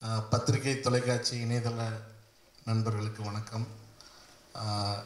அஹ், பத்திரிகை தொலைக்காட்சி இணையதள நண்பர்களுக்கு வணக்கம் அஹ்,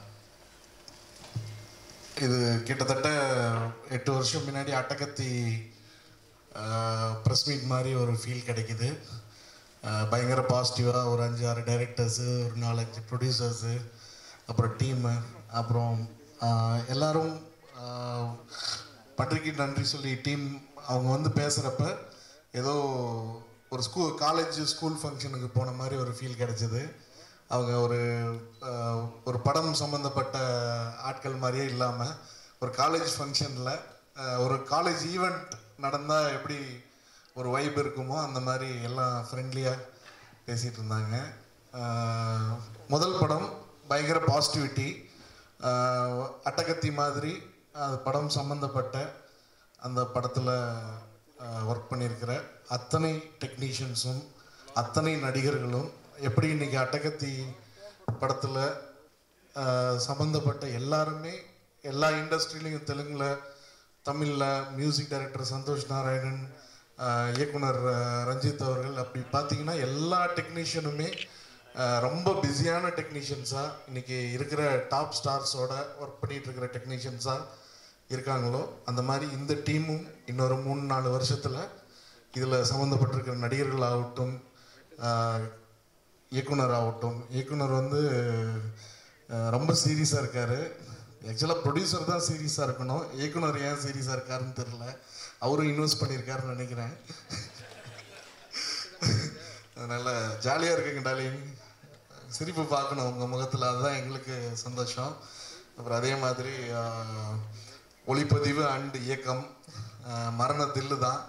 இது கிட்டத்தட்ட எட்டு வருஷம் முன்னாடி அட்டகத்தி ப்ரெஸ் மீட் மாதிரி ஒரு ஃபீல் கிடைக்குது அஹ், பயங்கர பாசிட்டிவாக ஒரு அஞ்சு ஆறு டைரக்டர்ஸு ஒரு நாலஞ்சு ப்ரொடியூசர்ஸு அப்புறம் டீமு அப்புறம் அஹ், எல்லாரும் அஹ், பத்திரிக்கை நன்றி சொல்லி டீம் அவங்க வந்து பேசுகிறப்ப ஏதோ ஒரு ஸ்கூல் காலேஜ் ஸ்கூல் ஃபங்க்ஷனுக்கு போன மாதிரி ஒரு ஃபீல் கிடைச்சது அவங்க ஒரு அஹ், ஒரு படம் சம்மந்தப்பட்ட ஆட்கள் மாதிரியே இல்லாமல் ஒரு காலேஜ் ஃபங்க்ஷனில் ஒரு காலேஜ் ஈவெண்ட் நடந்தால் எப்படி ஒரு வைப் இருக்குமோ அந்த மாதிரி எல்லாம் ஃப்ரெண்ட்லியாக பேசிகிட்டு இருந்தாங்க அஹ், முதல் படம் பயங்கர பாசிட்டிவிட்டி அட்டகத்தி மாதிரி அது படம் சம்மந்தப்பட்ட அந்த படத்தில் ஒர்க் பண்ணியிருக்கிற அத்தனை டெக்னீஷியன்ஸும் அத்தனை நடிகர்களும் எப்படி இன்னைக்கு அட்டகத்தி படத்தில் சம்மந்தப்பட்ட எல்லாருமே எல்லா இண்டஸ்ட்ரியிலையும் தெலுங்கில் தமிழில் மியூசிக் டைரக்டர் சந்தோஷ் நாராயணன் ஆஹ் இயக்குனர் ஆஹ் ரஞ்சித் அவர்கள் அப்படி பார்த்தீங்கன்னா எல்லா டெக்னீஷியனுமே ஆஹ் ரொம்ப பிஸியான டெக்னீஷியன்ஸாக இன்னைக்கு இருக்கிற டாப் ஸ்டார்ஸோட ஒர்க் பண்ணிட்டு இருக்கிற டெக்னீஷியன்ஸாக இருக்காங்களோ அந்த மாதிரி இந்த டீமும் இன்னொரு மூணு நாலு வருஷத்தில் இதில் சம்மந்தப்பட்டிருக்கிற நடிகர்கள் ஆகட்டும் ஆஹ் இயக்குனர் ஆகட்டும் இயக்குனர் வந்து அஹ், ரொம்ப சீரியஸாக இருக்கார் ஆக்சுவலாக ப்ரொடியூசர் தான் சீரியஸாக இருக்கணும் இயக்குனர் ஏன் சீரியஸாக இருக்காருன்னு தெரில அவரும் இன்வெஸ்ட் பண்ணியிருக்காருன்னு நினைக்கிறேன் அதனால் ஜாலியாக இருக்குங்க டாலிங் சிரிப்பு பார்க்கணும் உங்கள் முகத்தில் அதுதான் எங்களுக்கு சந்தோஷம் அப்புறம் அதே மாதிரி ஆஹ், ஒளிப்பதிவு அண்ட் இயக்கம் ஆஹ், மரண தில்லு தான்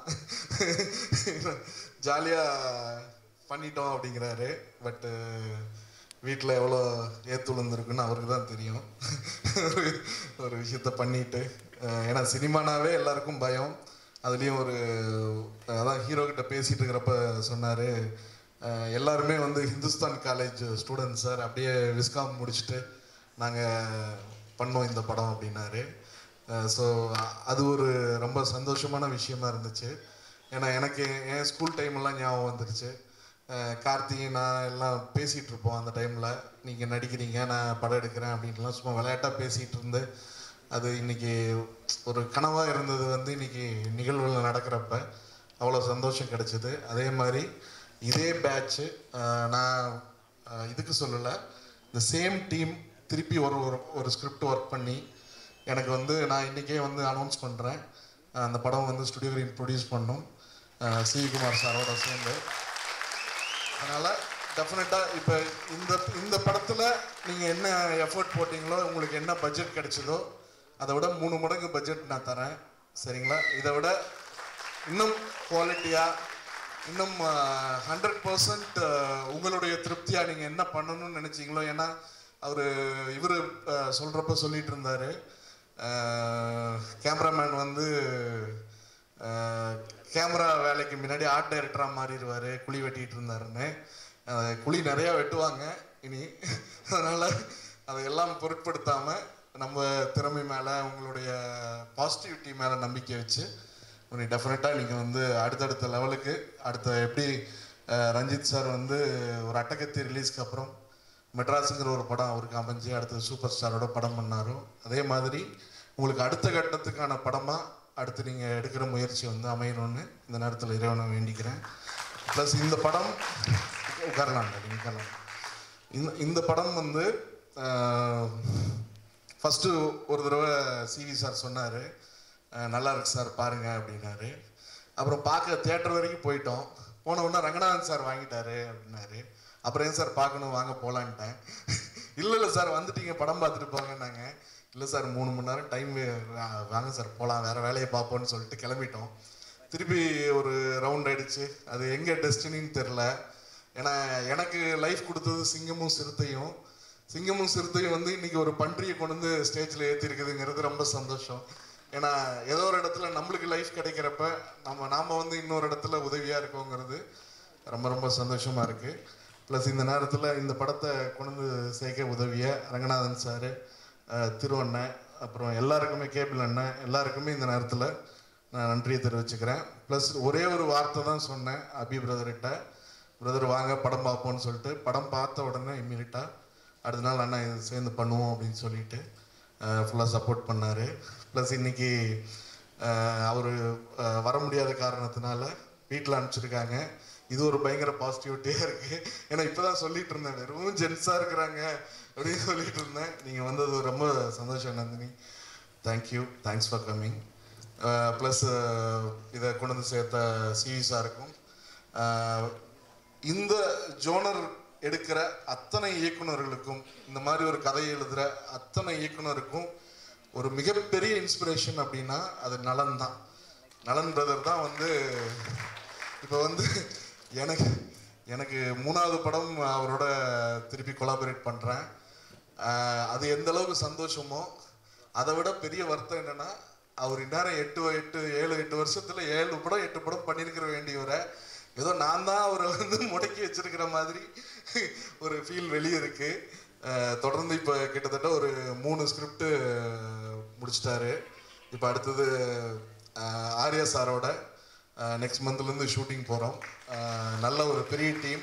ஜாலியாக பண்ணிட்டோம் அப்படிங்கிறாரு பட்டு வீட்டில் எவ்வளோ ஏத்துழுந்துருக்குன்னு அவருக்கு தான் தெரியும் ஒரு ஒரு விஷயத்த பண்ணிட்டு அஹ் ஏன்னா சினிமானாவே எல்லாருக்கும் பயம் அதுலேயும் ஒரு அதான் ஹீரோ கிட்ட பேசிட்டு இருக்கிறப்ப சொன்னார் எல்லாருமே வந்து ஹிந்துஸ்தான் காலேஜ் ஸ்டூடெண்ட்ஸ் சார் அப்படியே விஸ்காம் முடிச்சுட்டு நாங்கள் பண்ணோம் இந்த படம் அப்படின்னாரு ஸோ அது ஒரு ரொம்ப சந்தோஷமான விஷயமா இருந்துச்சு ஏன்னா எனக்கு என் ஸ்கூல் டைம்லாம் ஞாபகம் வந்துருச்சு அஹ் கார்த்திகை நான் எல்லாம் பேசிகிட்டு இருப்போம் அந்த டைமில் நீங்கள் நடிக்கிறீங்க நான் படம் எடுக்கிறேன் அப்படின்ட்டுலாம் சும்மா விளையாட்டாக பேசிகிட்டு இருந்து அது இன்னைக்கு ஒரு கனவாக இருந்தது வந்து இன்னைக்கு நிகழ்வுகள் நடக்கிறப்ப அவ்வளோ சந்தோஷம் கிடைச்சிது அதே மாதிரி இதே பேட்ச்சு நான் அஹ் இதுக்கு சொல்லலை இந்த சேம் டீம் திருப்பி ஒரு ஒரு ஒரு ஸ்கிரிப்ட் ஒர்க் பண்ணி எனக்கு வந்து நான் இன்றைக்கே வந்து அனௌன்ஸ் பண்ணுறேன் அந்த படம் வந்து ஸ்டுடியோ கிரீன் ப்ரொடியூஸ் பண்ணோம் சிவிகுமார் சாரோட சேர்ந்து அதனால் டெஃபினட்டாக இப்போ இந்த இந்த படத்தில் நீங்கள் என்ன எஃபர்ட் போட்டிங்களோ உங்களுக்கு என்ன பட்ஜெட் கிடைச்சதோ அதை விட மூணு மடங்கு பட்ஜெட் நான் தரேன் சரிங்களா இதை விட இன்னும் குவாலிட்டியாக இன்னும் ஹண்ட்ரட் பர்சன்ட் உங்களுடைய திருப்தியாக நீங்கள் என்ன பண்ணணும்னு நினச்சிங்களோ ஏன்னா அவர் இவர் சொல்கிறப்ப சொல்லிட்டு இருந்தார் கேமராமேன் வந்து கேமரா வேலைக்கு முன்னாடி ஆர்ட் டைரக்டராக மாறிடுவார் குழி வெட்டிட்டு இருந்தாருன்னு அஹ் குழி நிறையா வெட்டுவாங்க இனி அதனால் அதையெல்லாம் பொருட்படுத்தாமல் நம்ம திறமை மேலே உங்களுடைய பாசிட்டிவிட்டி மேலே நம்பிக்கை வச்சு உனக்கு டெஃபினட்டாக நீங்கள் வந்து அடுத்தடுத்த லெவலுக்கு அடுத்த எப்படி அஹ் ரஞ்சித் சார் வந்து ஒரு அட்டகத்தி ரிலீஸ்க்கு அப்புறம் மெட்ராஸுங்கிற ஒரு படம் அவருக்கு அமைஞ்சு அடுத்து சூப்பர் ஸ்டாரோட படம் பண்ணாரோ அதே மாதிரி உங்களுக்கு அடுத்த கட்டத்துக்கான படமாக அடுத்து நீங்கள் எடுக்கிற முயற்சி வந்து அமையணும்னு இந்த நேரத்தில் இறைவனை வேண்டிக்கிறேன் ப்ளஸ் இந்த படம் உட்காரலாம் நீங்கள் உட்காரலாம் இந்த இந்த படம் வந்து ஃபஸ்ட்டு ஒரு தடவை சிவி சார் சொன்னார் நல்லா இருக்கு சார் பாருங்க அப்படின்னாரு அப்புறம் பார்க்க தியேட்டர் வரைக்கும் போயிட்டோம் போன உடனே ரங்கநாதன் சார் வாங்கிட்டாரு அப்படின்னாரு அப்புறம் ஏன் சார் பார்க்கணும் வாங்க போகலான்ட்டேன் இல்லை இல்லை சார் வந்துட்டீங்க படம் பார்த்துட்டு போங்கன்னாங்க இல்லை சார் மூணு மணி நேரம் டைம் வாங்க சார் போகலாம் வேறு வேலையை பார்ப்போம்னு சொல்லிட்டு கிளம்பிட்டோம் திருப்பி ஒரு ரவுண்ட் அடிச்சு அது எங்கே டெஸ்டினின்னு தெரில ஏன்னா எனக்கு லைஃப் கொடுத்தது சிங்கமும் சிறுத்தையும் சிங்கமும் சிறுத்தையும் வந்து இன்னைக்கு ஒரு பன்றியை கொண்டு வந்து ஸ்டேஜில் ஏற்றிருக்குதுங்கிறது ரொம்ப சந்தோஷம் ஏன்னா ஏதோ ஒரு இடத்துல நம்மளுக்கு லைஃப் கிடைக்கிறப்ப நம்ம நாம் வந்து இன்னொரு இடத்துல உதவியாக இருக்கோங்கிறது ரொம்ப ரொம்ப சந்தோஷமாக இருக்குது ப்ளஸ் இந்த நேரத்தில் இந்த படத்தை கொண்டு வந்து சேர்க்க உதவிய ரங்கநாதன் சார் திரு அண்ணன் அப்புறம் எல்லாருக்குமே கேபிள் அண்ணன் எல்லாருக்குமே இந்த நேரத்தில் நான் நன்றியை தெரிவிச்சுக்கிறேன் ப்ளஸ் ஒரே ஒரு வார்த்தை தான் சொன்னேன் அபி பிரதர்கிட்ட பிரதர் வாங்க படம் பார்ப்போம்னு சொல்லிட்டு படம் பார்த்த உடனே இம்மீடியட்டாக அடுத்த நாள் அண்ணா இது சேர்ந்து பண்ணுவோம் அப்படின்னு சொல்லிட்டு ஃபுல்லாக சப்போர்ட் பண்ணார் ப்ளஸ் இன்னைக்கு அவர் வர முடியாத காரணத்தினால வீட்டில் அனுப்பிச்சிருக்காங்க இது ஒரு பயங்கர பாசிட்டிவிட்டியாக இருக்குது ஏன்னா இப்போ தான் சொல்லிட்டு இருந்தேன் வெறும் ஜென்ஸாக இருக்கிறாங்க அப்படின்னு சொல்லிட்டு இருந்தேன் நீங்கள் வந்தது ரொம்ப சந்தோஷம் Nandhini thank you thanks for coming plus இதை கொண்டு வந்து சேர்த்த சிவி சாருக்கும் அஹ், இந்த ஜோனர் எடுக்கிற அத்தனை இயக்குனர்களுக்கும் இந்த மாதிரி ஒரு கதை எழுதுகிற அத்தனை இயக்குனருக்கும் ஒரு மிகப்பெரிய இன்ஸ்பிரேஷன் அப்படின்னா அது நலன் தான் நலன் பிரதர் தான் வந்து இப்போ வந்து எனக்கு எனக்கு மூணாவது படம் அவரோட திருப்பி கொலாபரேட் பண்ணுறேன் அது எந்த அளவுக்கு சந்தோஷமோ அதை விட பெரிய வருத்தம் என்னன்னா அவர் இந்நேரம் எட்டு எட்டு ஏழு எட்டு வருஷத்துல ஏழு படம் எட்டு படம் பண்ணியிருக்கிற வேண்டியவரை ஏதோ நான் தான் அவரை வந்து முடக்கி வச்சிருக்கிற மாதிரி ஒரு ஃபீல் வெளியே இருக்கு அஹ் தொடர்ந்து இப்போ கிட்டத்தட்ட ஒரு மூணு ஸ்கிரிப்ட் முடிச்சிட்டாரு இப்போ அடுத்தது அஹ் ஆர்யா சாரோட நெக்ஸ்ட் மந்த்லேருந்து ஷூட்டிங் போகிறோம் நல்ல ஒரு பெரிய டீம்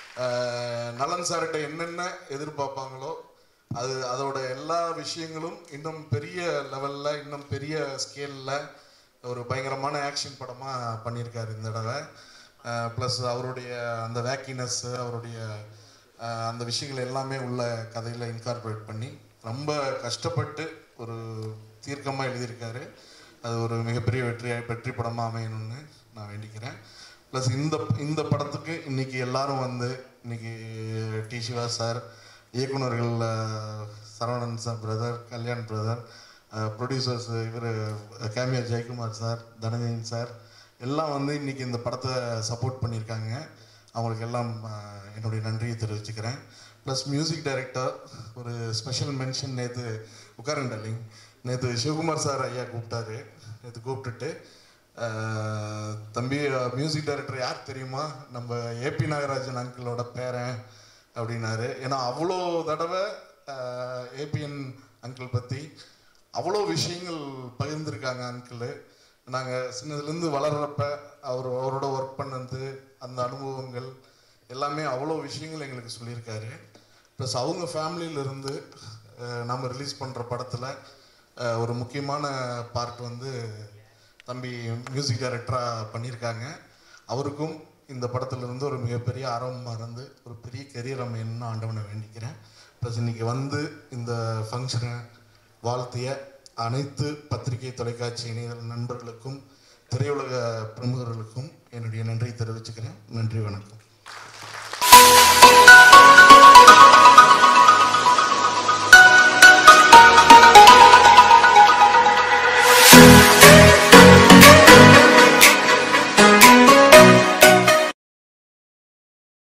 நலன் சார்கிட்ட என்னென்ன எதிர்பார்ப்பாங்களோ அது அதோட எல்லா விஷயங்களும் இன்னும் பெரிய லெவலில் இன்னும் பெரிய ஸ்கேலில் ஒரு பயங்கரமான ஆக்ஷன் படமாக பண்ணியிருக்காரு இந்த தடவை ப்ளஸ் அவருடைய அந்த வேக்கினஸ் அவருடைய அஹ், அந்த விஷயங்கள் எல்லாமே உள்ள கதையில் இன்கார்பரேட் பண்ணி ரொம்ப கஷ்டப்பட்டு ஒரு தீர்க்கமாக எழுதியிருக்காரு அது ஒரு மிகப்பெரிய வெற்றி வெற்றி படமாக அமையணும்னு நான் வேண்டிக்கிறேன் ப்ளஸ் இந்த இந்த படத்துக்கு இன்னைக்கு எல்லாரும் வந்து இன்னைக்கு டி சிவா சார் இயக்குனர்கள் அஹ், Saravanan sir brother Kalyan brother producers இவர் கேமியா ஜெயக்குமார் சார் தனஞ்சயன் சார் எல்லாம் வந்து இன்னைக்கு இந்த படத்தை சப்போர்ட் பண்ணியிருக்காங்க அவங்களுக்கு எல்லாம் அஹ், என்னுடைய நன்றியை தெரிவிச்சுக்கிறேன் ப்ளஸ் மியூசிக் டைரக்டர் ஒரு ஸ்பெஷல் மென்ஷன் நேற்று உட்காருங்க டார்லிங் நேற்று சிவகுமார் சார் ஐயா கூப்பிட்டாரு நேற்று கூப்பிட்டுட்டு அஹ், தம்பி மியூசிக் டைரக்டர் யார் தெரியுமா நம்ம ஏபி நாகராஜன் அங்கிளோட பேரன் அப்படின்னாரு ஏன்னா அவ்வளோ தடவை ஏபிஎன் அங்கிள் பற்றி அவ்வளோ விஷயங்கள் பகிர்ந்திருக்காங்க அங்கிள் நாங்கள் சின்னதுலேருந்து வளர்றப்ப அவர் அவரோட ஒர்க் பண்ணது அந்த அனுபவங்கள் எல்லாமே அவ்வளோ விஷயங்கள் எங்களுக்கு சொல்லியிருக்காரு ப்ளஸ் அவங்க ஃபேமிலியிலேருந்து நம்ம ரிலீஸ் பண்ணுற படத்தில் ஒரு முக்கியமான பார்ட் வந்து தம்பி மியூசிக் டைரக்டராக பண்ணியிருக்காங்க அவருக்கும் இந்த படத்துல இருந்து ஒரு மிகப்பெரிய ஆரம்பமாக இருந்து ஒரு பெரிய கெரியர் அமையணும்னு ஆண்டவனை வேண்டிக்கிறேன் ப்ளஸ் இன்னைக்கு வந்து இந்த ஃபங்க்ஷனை வாழ்த்திய அனைத்து பத்திரிகை தொலைக்காட்சி இணையதள நண்பர்களுக்கும் திரையுலக பிரமுகர்களுக்கும் என்னுடைய நன்றி தெரிவிச்சுக்கிறேன் நன்றி வணக்கம்